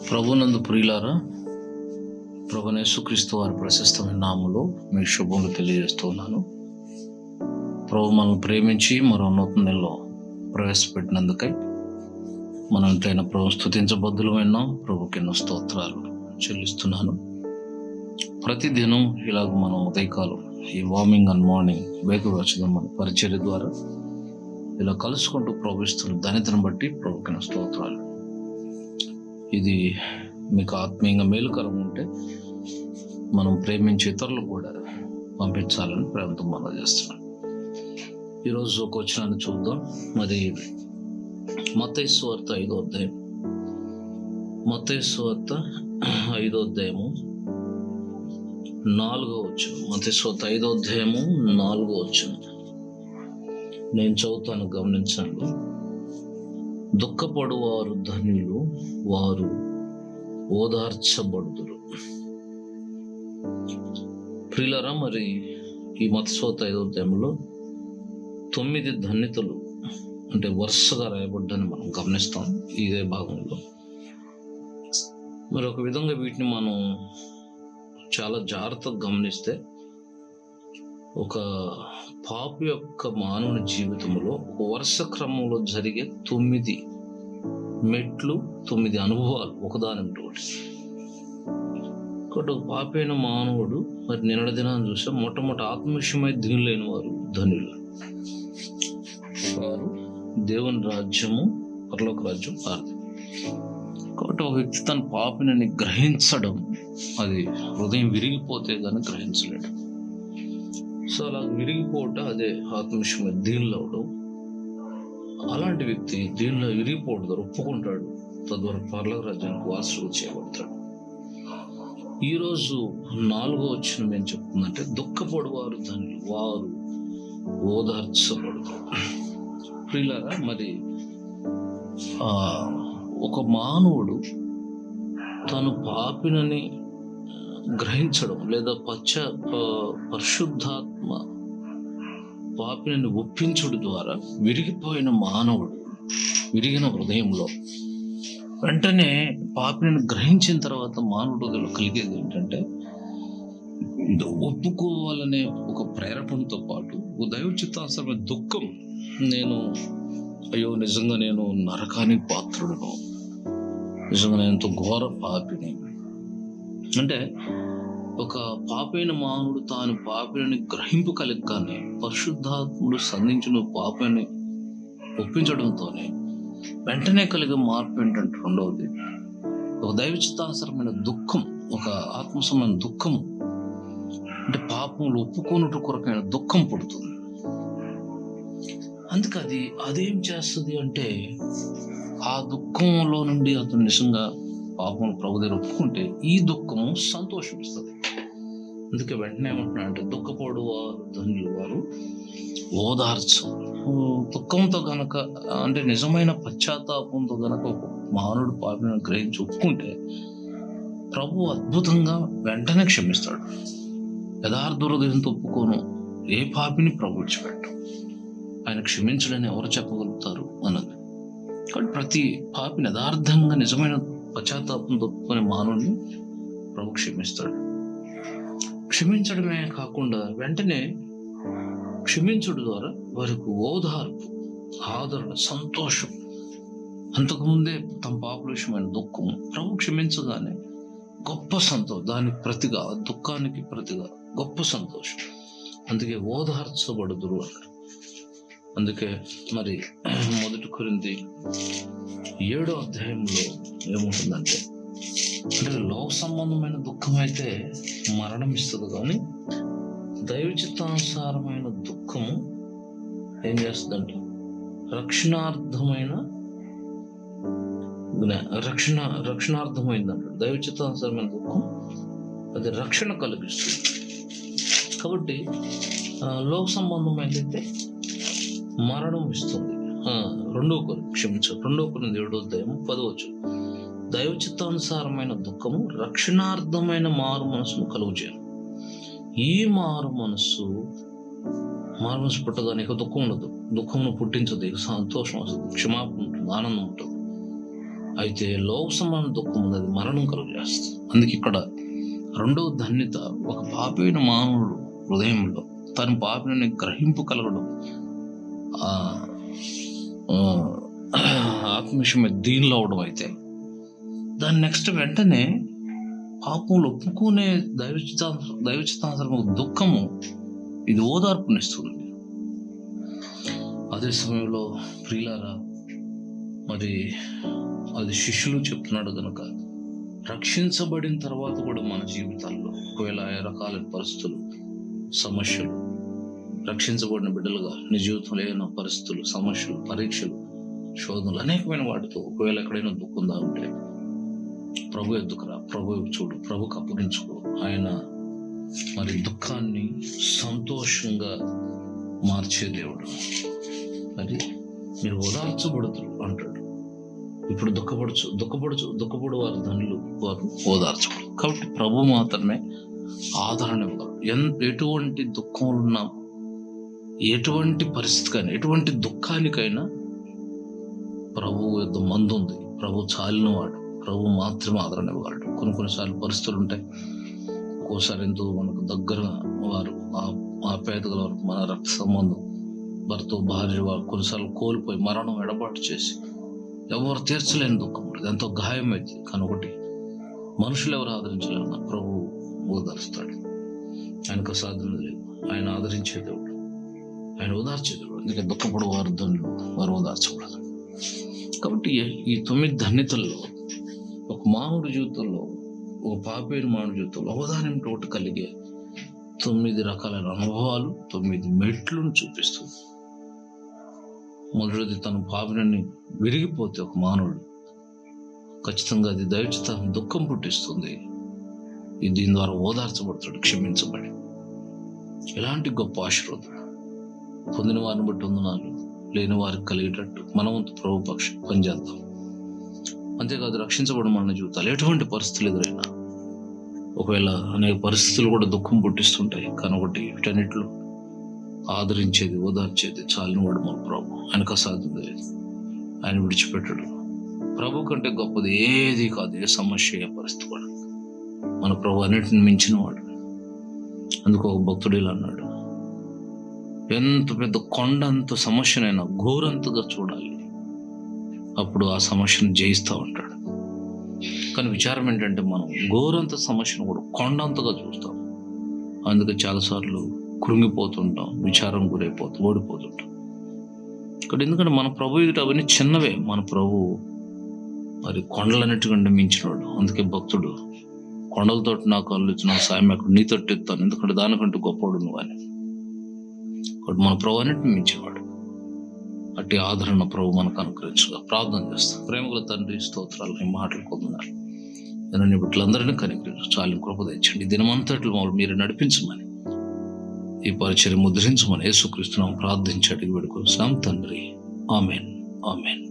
ప్రభునందు ప్రియులారా ప్రభునేసుక్రీస్తు వారి ప్రశస్తమైన నామములో మీ శుభములు తెలియజేస్తున్నాను ప్రభు మనల్ని ప్రేమించి మరో నూతన నెలలో ప్రవేశపెట్టినందుకై మనం ఎంతైనా ప్రభు స్థుతించబద్దులమైన ప్రభుకి ఎన్నో స్తోత్రాలు చెల్లిస్తున్నాను ప్రతిదినం ఇలాగ మనం ఉదయకాలం ఈ వార్మింగ్ అండ్ మార్నింగ్ వేకువచనం మన పరిచర్య ద్వారా ఇలా కలుసుకుంటూ ప్రవహిస్తున్న ధనితను బట్టి ప్రభుకిన స్తోత్రాలు ఇది మీకు ఆత్మీయంగా మేలుకరం ఉంటే మనం ప్రేమించే ఇతరులు కూడా పంపించాలని ప్రేమతో మనం చేస్తున్నాం ఈరోజు ఒక వచనాన్ని చూద్దాం మరి మతైస్వార్త ఐదో అధ్యాయం మతైస్వార్త ఐదో అధ్యాయము నాలుగో వచ్చును మతైస్వార్త ఐదో అధ్యాయము నాలుగో వచ్చును నేను చదువుతాను గమనించండి దుఃఖపడు వారు ధన్యులు వారు ఓదార్చబడుదురు ప్రియులరా మరి ఈ మత్స్వత ఐదో అధ్యాయంలో తొమ్మిది ధన్యతలు అంటే వరుసగా రాయబడ్డాన్ని మనం గమనిస్తాం ఇదే భాగంలో మరి ఒక విధంగా వీటిని మనం చాలా జాగ్రత్తగా గమనిస్తే ఒక పాప యొక్క మానవుని జీవితంలో ఒక వరుస క్రమంలో జరిగే తొమ్మిది మెట్లు తొమ్మిది అనుభవాలు ఒకదాని ఒకటి కాబట్టి ఒక పాపైన మానవుడు మరి నిన్నటి దినాన్ని చూస్తే మొట్టమొదటి ఆత్మవిషయమై దిగులేని వారు ధనులు వారు దేవుని రాజ్యము పరలోక రాజ్యం పారదు కాబట్టి ఒక వ్యక్తి తన పాపిని గ్రహించడం అది హృదయం విరిగిపోతే కానీ గ్రహించలేడు సో అలా విరిగిపోవటం అదే ఆత్మవిషయమై దీనిలో అవడం అలాంటి వ్యక్తి దీనిలో విరిగిపోవడం ఒప్పుకుంటాడు తద్వారా పర్లోక రాజ్యానికి వారసుడు చేయబడతాడు ఈరోజు నాలుగో వచ్చిన ఏం చెప్తుందంటే దుఃఖపడు వారు దాన్ని వారు ఓదార్చబడతారు ప్రియులారా మరి ఆ, ఒక మానవుడు తను పాపినని గ్రహించడం లేదా పశ్చ ప- పరిశుద్ధాత్మ పాపిని ఒప్పించుడు ద్వారా విరిగిపోయిన మానవుడు విరిగిన హృదయంలో వెంటనే పాపిని గ్రహించిన తర్వాత మానవుడు కలిగేది ఏంటంటే ఒప్పుకోవాలనే ఒక ప్రేరేపణతో పాటు ఒక దైవ చిత్తాసరమైన దుఃఖం నేను అయ్యో నిజంగా నేను నరకానికి పాత్రుడును నిజంగా నేను ఎంతో ఘోర పాపిని అంటే ఒక పాపైన మానవుడు తాను పాపిని గ్రహింపు కలగగానే పరిశుద్ధాత్ముడు సంధించిన పాపని ఒప్పించడంతోనే వెంటనే కలిగే మార్పు ఏంటంటే రెండవది ఒక దైవచిత్తాసరమైన దుఃఖం ఒక ఆత్మసమైన దుఃఖం అంటే పాపములు ఒప్పుకోనుట కొరకైన దుఃఖం పుడుతుంది అందుకే అది అదేం చేస్తుంది అంటే ఆ దుఃఖంలో నుండి అతను నిజంగా పాపం ప్రభు దగ్గర ఒప్పుకుంటే ఈ దుఃఖము సంతోషం ఇస్తుంది అందుకే వెంటనే ఏమంటున్నా అంటే దుఃఖపడు వారు ధనులు వారు ఓదార్చు దుఃఖంతో గనక అంటే నిజమైన పశ్చాత్తాపంతో గనక ఒక మానవుడు పాపిని గ్రహించి ఒప్పుకుంటే ప్రభు అద్భుతంగా వెంటనే క్షమిస్తాడు యథార్థ హృదయంతో ఒప్పుకోను ఏ పాపిని ప్రభు విడిచిపెట్టు ఆయన క్షమించడని ఎవరు చెప్పగలుగుతారు అన్నది కాబట్టి ప్రతి పాపిని యథార్థంగా నిజమైన పశ్చాత్తాపంతో ఒప్పుకునే మానవుని ప్రభు క్షమిస్తాడు క్షమించడమే కాకుండా వెంటనే క్షమించడం ద్వారా వారికి ఓదార్పు ఆదరణ సంతోషం అంతకుముందే తమ పాపల విషయమైన దుఃఖం ప్రభు క్షమించగానే గొప్ప సంతోషం దానికి ప్రతిగా ఆ దుఃఖానికి ప్రతిగా గొప్ప సంతోషం అందుకే ఓదార్చబడుదురు అన్నారు అందుకే మరి మొదటి కొరింది ఏడో అధ్యాయంలో ఏముంటుందంటే అంటే లోక సంబంధమైన దుఃఖం అయితే మరణం ఇస్తుంది కానీ దైవచిత్తానుసారమైన దుఃఖము ఏం చేస్తుందంటే రక్షణార్థమైన జ్ఞా- రక్షణ రక్షణార్థమైందంట దైవచిత్తానుసారమైన దుఃఖం అది రక్షణ కలిగిస్తుంది కాబట్టి ఆ, లోక సంబంధమైనదైతే మరణం ఇస్తుంది ఆ, రెండో కొరి క్షమించు రెండో కొన్ని ఏడో అధ్యాయం పదవచ్చు దైవ చిత్తానుసారమైన దుఃఖము రక్షణార్థమైన మారు మనసును కలుగు చేయను ఈ మారు మనస్సు మారు మనసు పుట్టగానే ఇక దుఃఖం ఉండదు దుఃఖమును పుట్టించదు ఇక సంతోషం వస్తుంది క్షమాపణ ఉంటుంది ఆనందం ఉంటుంది అయితే లోక సమాన దుఃఖం ఉంది అది మరణం కలుగు చేస్తుంది అందుకే ఇక్కడ రెండవ ధన్యత ఒక పాపైన మానవుడు హృదయంలో తన పాపిని గ్రహింపు కలగడం ఆ, ఆ, ఆత్మవిషయం మీద దీనిలో అవడం అయితే దాని నెక్స్ట్ వెంటనే పాపంలో ఒప్పుకునే దైవచితాంతర దైవచితాంతరము దుఃఖము ఇది ఓదార్పునిస్తుంది అదే సమయంలో ప్రియులారా మరి అది శిష్యులు చెప్తున్నాడు కనుక రక్షించబడిన తర్వాత కూడా మన జీవితాల్లో ఒకవేళ ఏ రకాలైన పరిస్థితులు సమస్యలు రక్షించబడిన బిడ్డలుగా నీ జీవితంలో ఏమైనా పరిస్థితులు సమస్యలు పరీక్షలు శోధనలు అనేకమైన వాటితో ఒకవేళ ఎక్కడైనా దుఃఖం దా ఉంటే ప్రభు ఎద్దుకురా ప్రభు వైపు చూడు ప్రభుకు అప్పగించుకో ఆయన మరి దుఃఖాన్ని సంతోషంగా మార్చే దేవుడు మరి మీరు ఓదార్చబడుతురు అంటాడు ఇప్పుడు దుఃఖపడచ్చు దుఃఖపడచ్చు దుఃఖపడు వారు ధనులు వారు ఓదార్చబడు కాబట్టి ప్రభు మాత్రమే ఆదరణ ఇవ్వగలరు ఎన్ ఎటువంటి దుఃఖంలో ఉన్నా ఎటువంటి పరిస్థితికైనా ఎటువంటి దుఃఖానికైనా ప్రభు యొక్క మందు ఉంది ప్రభు చాలినవాడు ప్రభు మాత్రమే ఆదరణ ఇవ్వగలడు కొన్ని కొన్నిసార్లు పరిస్థితులు ఉంటాయి ఒక్కోసారి ఎంతో మనకు దగ్గర వారు ఆ- ఆప్యాయత గలవారు మన రక్త సంబంధం భర్త భార్య వారు కొన్నిసార్లు కోల్పోయి మరణం ఎడబాటు చేసి ఎవరు తీర్చలేని దుఃఖం ఉంటుంది ఎంతో గాయం అయితే కానీ ఒకటి మనుషులు ఎవరు ఆదరించలేరు నా ప్రభు ఓదారుస్తాడు ఆయనకు సాధన లేదు ఆయన ఆదరించే దేవుడు ఆయన ఓదార్చే దేవుడు అందుకే దుఃఖపడు వారు ధనులు వారు ఓదార్చకూడదు కాబట్టి ఈ తొమ్మిది ధన్యతల్లో ఒక మానవుడి జీవితంలో ఒక పాపేరు మానవుడి జీవితంలో అవధానం ఒకటి కలిగే తొమ్మిది రకాలైన అనుభవాలు తొమ్మిది మెట్లను చూపిస్తుంది మొదటిది తన పాపిని విరిగిపోతే ఒక మానవుడు ఖచ్చితంగా అది దయచేత దుఃఖం పుట్టిస్తుంది ఇది దీని ద్వారా ఓదార్చబడతాడు క్షమించబడి ఎలాంటి గొప్ప ఆశీర్వాదం పొందిన వారిని బట్టి వందనాలు లేని వారికి కలిగేటట్టు మనవంతు ప్రభు పక్షం పనిచేద్దాం అంతేకాదు రక్షించబడిన మన జీవితాలు ఎటువంటి పరిస్థితులు ఎదురైనా ఒకవేళ అనేక పరిస్థితులు కూడా దుఃఖం పుట్టిస్తుంటాయి కానీ ఒకటి వీటన్నిటిలో ఆదరించేది ఓదార్చేది చాలిన వాడు మన ప్రభు ఆయనకు అసాధ్యం లేదు ఆయన విడిచిపెట్టడు ప్రభు కంటే గొప్పది ఏది కాదు ఏ సమస్య ఏ పరిస్థితి కూడా మన ప్రభు అన్నిటిని మించిన వాడు అందుకు ఒక భక్తుడు ఇలా అన్నాడు ఎంత పెద్ద కొండ అంత సమస్యనైనా ఘోరంతగా చూడాలి అప్పుడు ఆ సమస్యను జయిస్తూ ఉంటాడు కానీ విచారం ఏంటంటే మనం ఘోరంత సమస్యను కూడా కొండంతగా చూస్తాం అందుకే చాలాసార్లు కృంగిపోతుంటాం విచారం గురైపోతాం ఓడిపోతుంటాం ఇక్కడ ఎందుకంటే మన ప్రభు ఎదుట అవన్నీ చిన్నవే మన ప్రభు మరి కొండలన్నిటికంటే మించినవాడు అందుకే భక్తుడు కొండలతో నాకు అల్లుచ్చు నా సాయం అక్కడ నీ తట్టు ఎత్తాను ఎందుకంటే దానికంటే గొప్పవాడు నువ్వు అని కాబట్టి మన ప్రభు అన్నిటిని మించినవాడు అట్టి ఆదరణ ప్రభు మనకు అనుగ్రహించుగా ప్రార్థన చేస్తాం ప్రేమగల తండ్రి స్తోత్రాలు ఈ మాటలు పొందున్నారు నేను బిడ్డలందరినీ కనికరించు చాలు కృప తెచ్చండి ఈ దినమంతట్లో మమ్మల్ని మీరు నడిపించమని ఈ పరిచయం ముద్రించమని యేసుక్రీస్తున్నాం ప్రార్థించి అడిగి పెడుకొస్తాం తండ్రి ఆమెన్ ఆమెన్